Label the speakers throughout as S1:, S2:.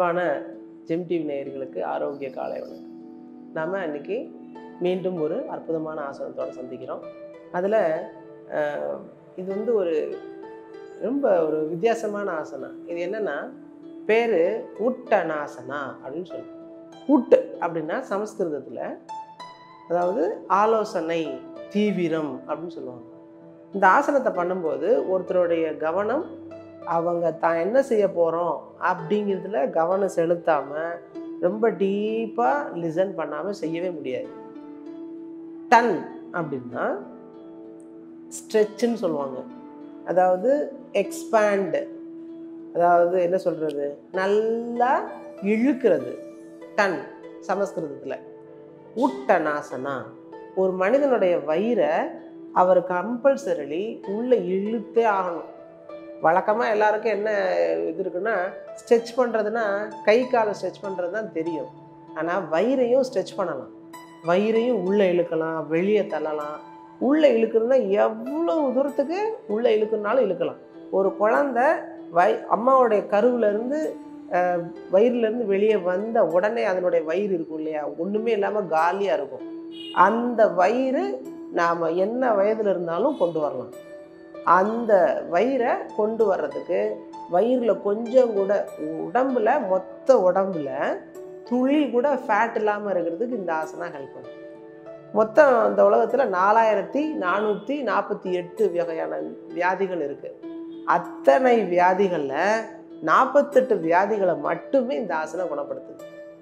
S1: அன்பான GeM TV நேயர்களுக்கு ஆரோக்கிய காலை வணக்கம் நாம் இன்னைக்கு மீண்டும் ஒரு அற்புதமான ஆசனத்தோடு சந்திக்கிறோம் அதில் இது வந்து ஒரு ரொம்ப ஒரு வித்தியாசமான ஆசனம் இது என்னன்னா பேர் உட்டனாசனா அப்படின்னு சொல்லுவோம் உட்டு அப்படின்னா சமஸ்கிருதத்தில் அதாவது ஆலோசனை தீவிரம் அப்படின்னு சொல்லுவாங்க இந்த ஆசனத்தை பண்ணும்போது ஒருத்தருடைய கவனம் அவங்க தான் என்ன செய்ய போகிறோம் அப்படிங்கிறதுல கவனம் செலுத்தாமல் ரொம்ப டீப்பாக லிசன் பண்ணாமல் செய்யவே முடியாது டன் அப்படின்னா ஸ்ட்ரெச்சுன்னு சொல்லுவாங்க அதாவது எக்ஸ்பேண்டு அதாவது என்ன சொல்கிறது நல்லா இழுக்கிறது டன் சமஸ்கிருதத்தில் உட்டனாசனா ஒரு மனிதனுடைய வயிறை அவர் கம்பல்சரிலி உள்ளே இழுத்தே ஆகணும் வழக்கமாக எல்லாருக்கும் என்ன இது இருக்குன்னா ஸ்ட்ரெச் பண்ணுறதுனா கை காலை ஸ்ட்ரெச் பண்ணுறது தான் தெரியும் ஆனால் வயிறையும் ஸ்ட்ரெச் பண்ணலாம் வயிறையும் உள்ளே இழுக்கலாம் வெளியே தள்ளலாம் உள்ளே இழுக்கிறதுனா எவ்வளோ தூரத்துக்கு உள்ளே இழுக்கணுனாலும் இழுக்கலாம் ஒரு குழந்தை வை அம்மாவுடைய கருவிலேருந்து வயிறுலேருந்து வெளியே வந்த உடனே அதனுடைய வயிறு இருக்கும் இல்லையா ஒன்றுமே இல்லாமல் காலியாக இருக்கும் அந்த வயிறு நாம் என்ன வயதில் இருந்தாலும் கொண்டு வரலாம் அந்த வயிறை கொண்டு வர்றதுக்கு வயிறில் கொஞ்சம் கூட உடம்புல மொத்த உடம்புல துளி கூட ஃபேட் இல்லாமல் இருக்கிறதுக்கு இந்த ஆசனம் ஹெல்ப் பண்ணும் மொத்தம் இந்த உலகத்தில் நாலாயிரத்தி நானூற்றி நாற்பத்தி எட்டு வகையான வியாதிகள் இருக்குது அத்தனை வியாதிகளில் நாற்பத்தெட்டு வியாதிகளை மட்டுமே இந்த ஆசனம் குணப்படுத்துது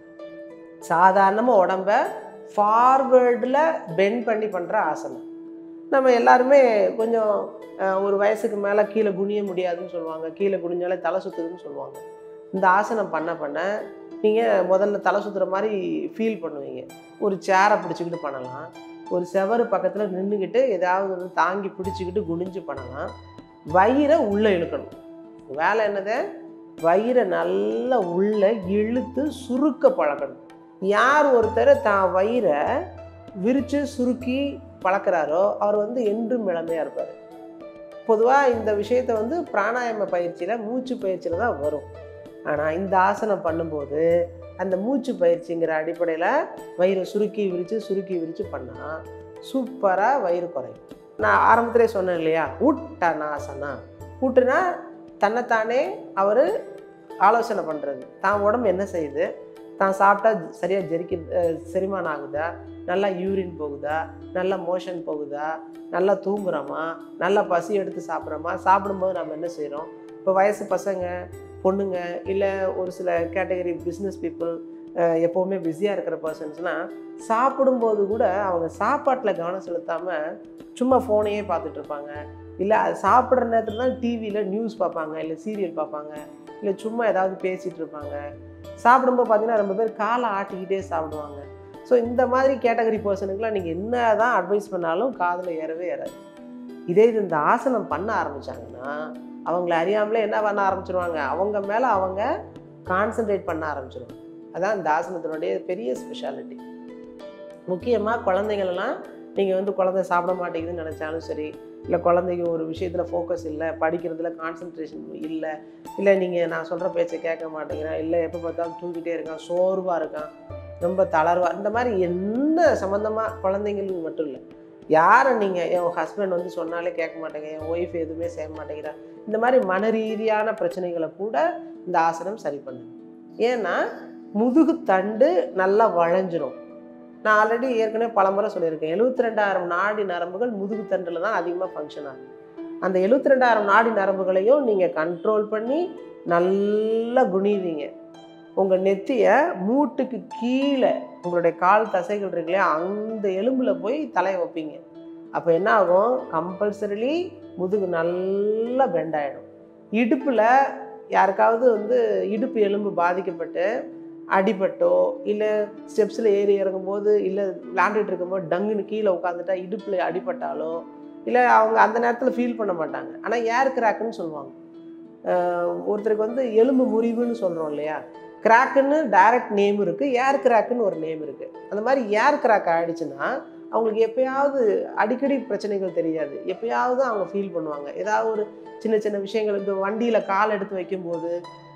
S1: சாதாரணமாக உடம்ப ஃபார்வேர்டில் பெண்ட் பண்ணி பண்ணுற ஆசனம் நம்ம எல்லாருமே கொஞ்சம் ஒரு வயசுக்கு மேலே கீழே குனிய முடியாதுன்னு சொல்லுவாங்க கீழே குனிஞ்சாலே தலை சுற்றுதுன்னு சொல்லுவாங்க இந்த ஆசனம் பண்ண பண்ண நீங்கள் முதல்ல தலை சுற்றுற மாதிரி ஃபீல் பண்ணுவீங்க ஒரு சேரை பிடிச்சிக்கிட்டு பண்ணலாம் ஒரு செவரு பக்கத்தில் நின்றுக்கிட்டு ஏதாவது வந்து தாங்கி பிடிச்சிக்கிட்டு குனிஞ்சு பண்ணலாம் வயிறை உள்ளே இழுக்கணும் வேலை என்னது வயிறை நல்லா உள்ளே இழுத்து சுருக்க பழக்கணும் யார் ஒருத்தர் தான் வயிறை விரித்து சுருக்கி பழக்கிறாரோ அவர் வந்து என்றும் இளமையாக இருப்பார் பொதுவாக இந்த விஷயத்தை வந்து பிராணாயாம பயிற்சியில் மூச்சு பயிற்சியில் தான் வரும் ஆனால் இந்த ஆசனம் பண்ணும்போது அந்த மூச்சு பயிற்சிங்கிற அடிப்படையில் வயிறை சுருக்கி விரித்து சுருக்கி விரித்து பண்ணால் சூப்பராக வயிறு குறையும் நான் ஆரம்பத்திலே சொன்னேன் இல்லையா உட்டனாசனா உட்டுனா தன்னைத்தானே அவர் ஆலோசனை பண்ணுறது தான் உடம்பு என்ன செய்யுது தான் சாப்பிட்டா சரியாக ஜெரிக்க செரிமானம் ஆகுதா நல்லா யூரின் போகுதா நல்லா மோஷன் போகுதா நல்லா தூங்குறோமா நல்லா பசி எடுத்து சாப்பிட்றோமா சாப்பிடும்போது நம்ம என்ன செய்கிறோம் இப்போ வயசு பசங்க பொண்ணுங்க இல்லை ஒரு சில கேட்டகரி பிஸ்னஸ் பீப்புள் எப்போவுமே பிஸியாக இருக்கிற பர்சன்ஸ்னால் சாப்பிடும்போது கூட அவங்க சாப்பாட்டில் கவனம் செலுத்தாமல் சும்மா ஃபோனையே பார்த்துட்டு இருப்பாங்க இல்லை அது சாப்பிட்ற நேரத்தில் தான் டிவியில் நியூஸ் பார்ப்பாங்க இல்லை சீரியல் பார்ப்பாங்க இல்லை சும்மா ஏதாவது பேசிகிட்டு இருப்பாங்க சாப்பிடும்போது பார்த்தீங்கன்னா ரொம்ப பேர் காலை ஆட்டிக்கிட்டே சாப்பிடுவாங்க ஸோ இந்த மாதிரி கேட்டகரி பர்சனுக்குலாம் நீங்கள் என்ன தான் அட்வைஸ் பண்ணாலும் காதில் ஏறவே ஏறாது இதே இது இந்த ஆசனம் பண்ண ஆரம்பித்தாங்கன்னா அவங்கள அறியாமலே என்ன பண்ண ஆரம்பிச்சிருவாங்க அவங்க மேலே அவங்க கான்சென்ட்ரேட் பண்ண ஆரம்பிச்சிருவாங்க அதான் இந்த ஆசனத்தினுடைய பெரிய ஸ்பெஷாலிட்டி முக்கியமாக குழந்தைங்களெல்லாம் நீங்கள் வந்து குழந்தை சாப்பிட மாட்டேங்குதுன்னு நினச்சாலும் சரி இல்லை குழந்தைக்கு ஒரு விஷயத்தில் ஃபோக்கஸ் இல்லை படிக்கிறதுல கான்சன்ட்ரேஷன் இல்லை இல்லை நீங்கள் நான் சொல்கிற பேச்சை கேட்க மாட்டேங்கிறேன் இல்லை எப்போ பார்த்தாலும் தூங்கிட்டே இருக்கான் சோர்வாக இருக்கான் ரொம்ப தளர்வாக இந்த மாதிரி என்ன சம்மந்தமாக குழந்தைங்களுக்கு மட்டும் இல்லை யாரை நீங்கள் என் ஹஸ்பண்ட் வந்து சொன்னாலே கேட்க மாட்டேங்க என் ஒய்ஃப் எதுவுமே செய்ய மாட்டேங்கிறா இந்த மாதிரி மன ரீதியான பிரச்சனைகளை கூட இந்த ஆசனம் சரி பண்ணுது ஏன்னா முதுகு தண்டு நல்லா வளைஞ்சிரும் நான் ஆல்ரெடி ஏற்கனவே பல முறை சொல்லியிருக்கேன் எழுபத்தி ரெண்டாயிரம் நாடி நரம்புகள் முதுகு தண்டில் தான் அதிகமாக ஃபங்க்ஷன் ஆகும் அந்த எழுபத்தி ரெண்டாயிரம் நாடி நரம்புகளையும் நீங்கள் கண்ட்ரோல் பண்ணி நல்லா குனிவீங்க உங்கள் நெத்தியை மூட்டுக்கு கீழே உங்களுடைய கால் தசைகள் இருக்கு இல்லையா அந்த எலும்பில் போய் தலையை வைப்பீங்க அப்போ என்ன ஆகும் கம்பல்சரிலி முதுகு நல்லா பெண்ட் ஆகிடும் இடுப்பில் யாருக்காவது வந்து இடுப்பு எலும்பு பாதிக்கப்பட்டு அடிபட்டோ இல்லை ஸ்டெப்ஸில் ஏறி இறங்கும்போது இல்லை விளாண்டுட்டு இருக்கும்போது டங்குன்னு கீழே உட்காந்துட்டா இடுப்பில் அடிபட்டாலோ இல்லை அவங்க அந்த நேரத்தில் ஃபீல் பண்ண மாட்டாங்க ஆனால் ஏர் கிராக்குன்னு சொல்லுவாங்க ஒருத்தருக்கு வந்து எலும்பு முறிவுன்னு சொல்கிறோம் இல்லையா கிராக்குன்னு டைரக்ட் நேம் இருக்குது ஏர் கிராக்குன்னு ஒரு நேம் இருக்குது அந்த மாதிரி ஏர் கிராக் ஆகிடுச்சுன்னா அவங்களுக்கு எப்பயாவது அடிக்கடி பிரச்சனைகள் தெரியாது எப்பயாவது அவங்க ஃபீல் பண்ணுவாங்க ஏதாவது ஒரு சின்ன சின்ன விஷயங்கள் இந்த வண்டியில் கால் எடுத்து வைக்கும்போது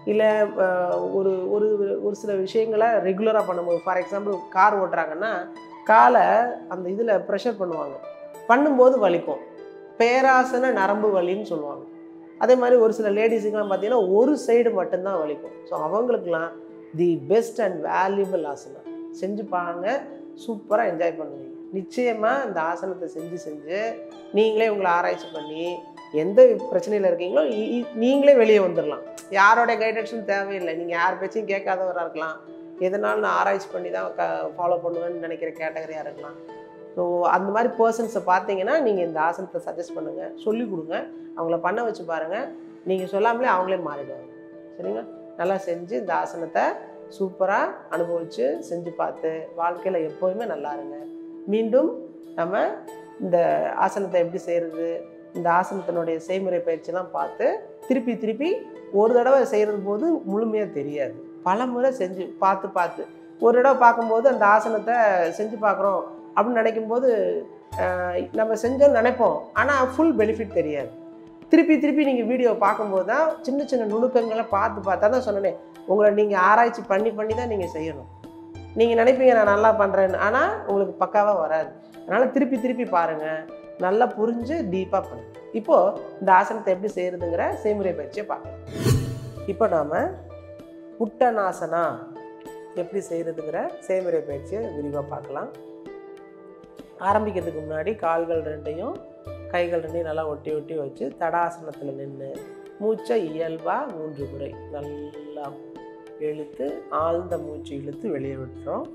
S1: இல்லை ஒரு ஒரு ஒரு சில விஷயங்களை ரெகுலராக பண்ணும்போது ஃபார் எக்ஸாம்பிள் கார் ஓட்டுறாங்கன்னா காலை அந்த இதில் ப்ரெஷர் பண்ணுவாங்க பண்ணும்போது வலிக்கும் பேராசன நரம்பு வலின்னு சொல்லுவாங்க அதே மாதிரி ஒரு சில லேடிஸுக்கெலாம் பார்த்தீங்கன்னா ஒரு சைடு மட்டும்தான் வலிக்கும் ஸோ அவங்களுக்குலாம் தி பெஸ்ட் அண்ட் வேல்யூபிள் ஆசனம் செஞ்சு பாருங்க சூப்பராக என்ஜாய் பண்ணுவீங்க நிச்சயமாக இந்த ஆசனத்தை செஞ்சு செஞ்சு நீங்களே உங்களை ஆராய்ச்சி பண்ணி எந்த பிரச்சனையில் இருக்கீங்களோ இ- இ- நீங்களே வெளியே வந்துடலாம் யாரோட கைடன்ஸும் தேவையில்லை நீங்கள் யார் பேச்சையும் கேட்காதவராக இருக்கலாம் எதனாலும் நான் ஆராய்ச்சி பண்ணி தான் க ஃபாலோ பண்ணுவேன்னு நினைக்கிற கேட்டகரியாக இருக்கலாம் ஸோ அந்த மாதிரி பர்சன்ஸை பார்த்தீங்கன்னா நீங்கள் இந்த ஆசனத்தை சஜஸ்ட் பண்ணுங்கள் சொல்லிக் கொடுங்க அவங்கள பண்ண வச்சு பாருங்கள் நீங்கள் சொல்லாமலே அவங்களே மாறிடுவாங்க சரிங்களா நல்லா செஞ்சு இந்த ஆசனத்தை சூப்பராக அனுபவித்து செஞ்சு பார்த்து வாழ்க்கையில் எப்போதுமே நல்லா இருங்க மீண்டும் நம்ம இந்த ஆசனத்தை எப்படி செய்கிறது இந்த ஆசனத்தினுடைய செய்முறை பயிற்சிலாம் பார்த்து திருப்பி திருப்பி ஒரு தடவை செய்கிறது போது முழுமையாக தெரியாது பல முறை செஞ்சு பார்த்து பார்த்து ஒரு தடவை பார்க்கும்போது அந்த ஆசனத்தை செஞ்சு பார்க்குறோம் அப்படின்னு நினைக்கும்போது ஆஹ், நம்ம செஞ்சோம்னு நினைப்போம் ஆனால் ஃபுல் பெனிஃபிட் தெரியாது திருப்பி திருப்பி நீங்கள் வீடியோ பார்க்கும்போது தான் சின்ன சின்ன நுணுக்கங்களை பார்த்து பார்த்தா தான் சொன்னனே உங்களை நீங்கள் ஆராய்ச்சி பண்ணி பண்ணி தான் நீங்கள் செய்யணும் நீங்கள் நினைப்பீங்க நான் நல்லா பண்ணுறேன்னு ஆனால் உங்களுக்கு பக்காவாக வராது அதனால் திருப்பி திருப்பி பாருங்கள் நல்லா புரிஞ்சு டீப்பாக பண்ணுங்க இப்போது இந்த ஆசனத்தை எப்படி செய்கிறதுங்கிற செய்முறை பயிற்சியை பார்க்கலாம் இப்போ நாம் புட்டனாசனா எப்படி செய்கிறதுங்கிற செய்முறை பயிற்சியை விரிவாக பார்க்கலாம் ஆரம்பிக்கிறதுக்கு முன்னாடி கால்கள் ரெண்டையும் கைகள் ரெண்டையும் நல்லா ஒட்டி ஒட்டி வச்சு தடாசனத்தில் நின்று மூச்சை இயல்பாக மூன்று முறை நல்லா இழுத்து ஆழ்ந்த மூச்சு இழுத்து வெளியே விட்டுறோம்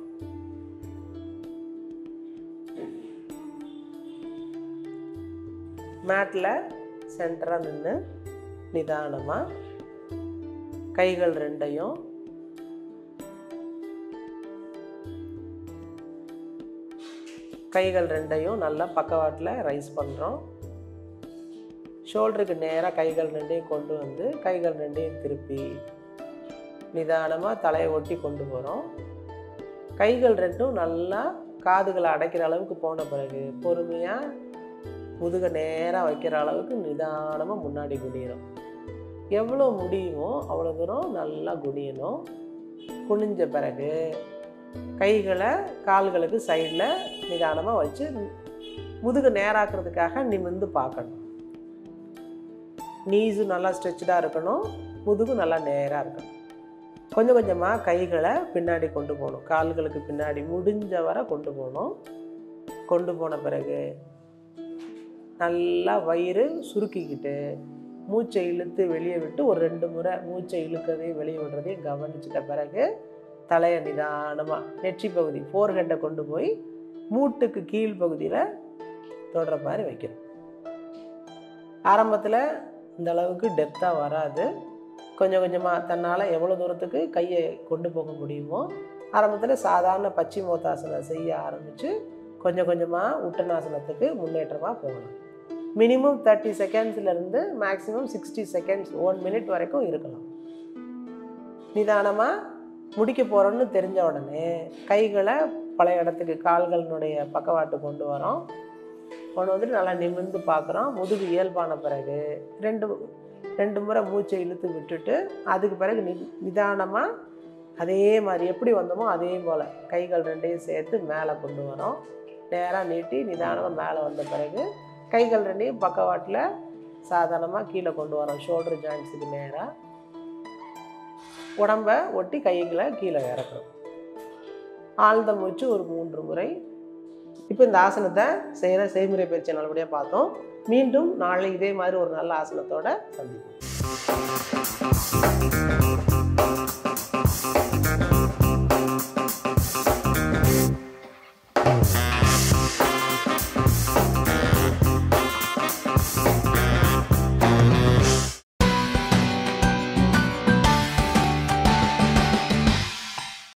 S1: மேட்டில் சென்டராக நின்று நிதானமாக கைகள் ரெண்டையும் கைகள் ரெண்டையும் நல்லா பக்கவாட்டில் ரைஸ் பண்ணுறோம் ஷோல்டருக்கு நேராக கைகள் ரெண்டையும் கொண்டு வந்து கைகள் ரெண்டையும் திருப்பி நிதானமாக தலையை ஒட்டி கொண்டு போகிறோம் கைகள் ரெண்டும் நல்லா காதுகளை அடைக்கிற அளவுக்கு போன பிறகு பொறுமையாக முதுக நேராக வைக்கிற அளவுக்கு நிதானமாக முன்னாடி குனிகிறோம் எவ்வளோ முடியுமோ அவ்வளோ தூரம் நல்லா குனியணும் குனிஞ்ச பிறகு கைகளை கால்களுக்கு சைடில் நிதானமாக வச்சு முதுகு நேராக்குறதுக்காக நிமிர்ந்து பார்க்கணும் நீஸு நல்லா ஸ்ட்ரெச்சாக இருக்கணும் முதுகு நல்லா நேராக இருக்கணும் கொஞ்சம் கொஞ்சமாக கைகளை பின்னாடி கொண்டு போகணும் கால்களுக்கு பின்னாடி முடிஞ்ச வரை கொண்டு போகணும் கொண்டு போன பிறகு நல்லா வயிறு சுருக்கிக்கிட்டு மூச்சை இழுத்து வெளியே விட்டு ஒரு ரெண்டு முறை மூச்சை இழுக்கிறதையும் வெளியே விடுறதையும் கவனிச்சிட்ட பிறகு தலையை நிதானமாக நெற்றி பகுதி ஃபோர்ஹெட்டை கொண்டு போய் மூட்டுக்கு கீழ் பகுதியில் தொடுற மாதிரி வைக்கணும் ஆரம்பத்தில் இந்த அளவுக்கு டெப்த்தாக வராது கொஞ்சம் கொஞ்சமாக தன்னால் எவ்வளோ தூரத்துக்கு கையை கொண்டு போக முடியுமோ ஆரம்பத்தில் சாதாரண பச்சிமோத்தாசனம் செய்ய ஆரம்பித்து கொஞ்சம் கொஞ்சமாக உட்டனாசனத்துக்கு முன்னேற்றமாக போகலாம் மினிமம் தேர்ட்டி செகண்ட்ஸ்லேருந்து maximum sixty seconds one minute வரைக்கும் இருக்கலாம் நிதானமாக முடிக்க போகிறோன்னு தெரிஞ்ச உடனே கைகளை பழைய இடத்துக்கு கால்களினுடைய பக்கவாட்டு கொண்டு வரோம் கொண்டு வந்துட்டு நல்லா நிமிர்ந்து பார்க்குறோம் முதுகு இயல்பான பிறகு ரெண்டு ரெண்டு முறை மூச்சை இழுத்து விட்டுட்டு அதுக்கு பிறகு நி நிதானமாக அதே மாதிரி எப்படி வந்தோமோ அதே போல் கைகள் ரெண்டையும் சேர்த்து மேலே கொண்டு வரோம் நேராக நீட்டி நிதானமாக மேலே வந்த பிறகு கைகள் ரெண்டையும் பக்கவாட்டில் சாதாரணமாக கீழே கொண்டு வரோம் ஷோல்டர் ஜாயின்ஸுக்கு நேராக உடம்ப ஒட்டி கைகளை கீழே இறக்குறோம் ஆழ்ந்த மூச்சு ஒரு மூன்று முறை இப்போ இந்த ஆசனத்தை செய்கிற செய்முறை பயிற்சி நல்லபடியாக பார்த்தோம் மீண்டும் நாளை இதே மாதிரி ஒரு நல்ல ஆசனத்தோட சந்திப்போம்